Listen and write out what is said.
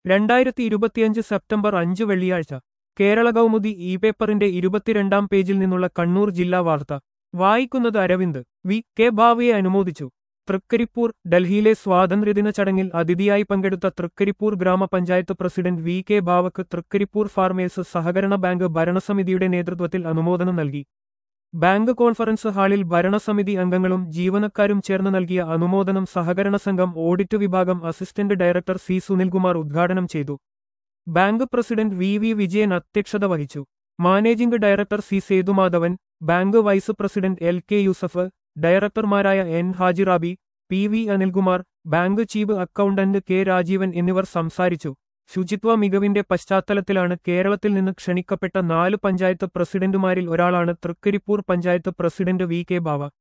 രണ്ടായിരത്തി ഇരുപത്തിയഞ്ച് സെപ്റ്റംബർ അഞ്ച് വെള്ളിയാഴ്ച കേരള കൗമുദി ഇ പേപ്പറിന്റെ ഇരുപത്തിരണ്ടാം പേജിൽ നിന്നുള്ള കണ്ണൂർ ജില്ലാ വാർത്ത വായിക്കുന്നത് അരവിന്ദ് വി കെ ഭാവയെ അനുമോദിച്ചു തൃക്കരിപ്പൂർ ഡൽഹിയിലെ സ്വാതന്ത്ര്യദിന ചടങ്ങിൽ അതിഥിയായി പങ്കെടുത്ത തൃക്കരിപ്പൂർ ഗ്രാമപഞ്ചായത്ത് പ്രസിഡന്റ് വി കെ ഭാവക്ക് തൃക്കരിപ്പൂർ ഫാർമേഴ്സ് സഹകരണ ബാങ്ക് ഭരണസമിതിയുടെ നേതൃത്വത്തിൽ അനുമോദനം നൽകി ബാങ്ക് കോൺഫറൻസ് ഹാളിൽ ഭരണസമിതി അംഗങ്ങളും ജീവനക്കാരും ചേർന്ന് നൽകിയ അനുമോദനം സഹകരണ സംഘം ഓഡിറ്റ് വിഭാഗം അസിസ്റ്റന്റ് ഡയറക്ടർ സി സുനിൽകുമാർ ഉദ്ഘാടനം ചെയ്തു bank president V V Vijayan അധ്യക്ഷത വഹിച്ചു managing director C Sethumadhavan bank vice president L K Yusuf ഡയറക്ടർമാരായ N Hajirabi P V Anilkumar bank chief accountant K Rajeevan എന്നിവർ സംസാരിച്ചു ശുചിത്വ മികവിന്റെ പശ്ചാത്തലത്തിലാണ് കേരളത്തിൽ നിന്ന് ക്ഷണിക്കപ്പെട്ട നാല് പഞ്ചായത്ത് പ്രസിഡന്റുമാരിൽ ഒരാളാണ് Thrikaripur panchayat president V K ബാവ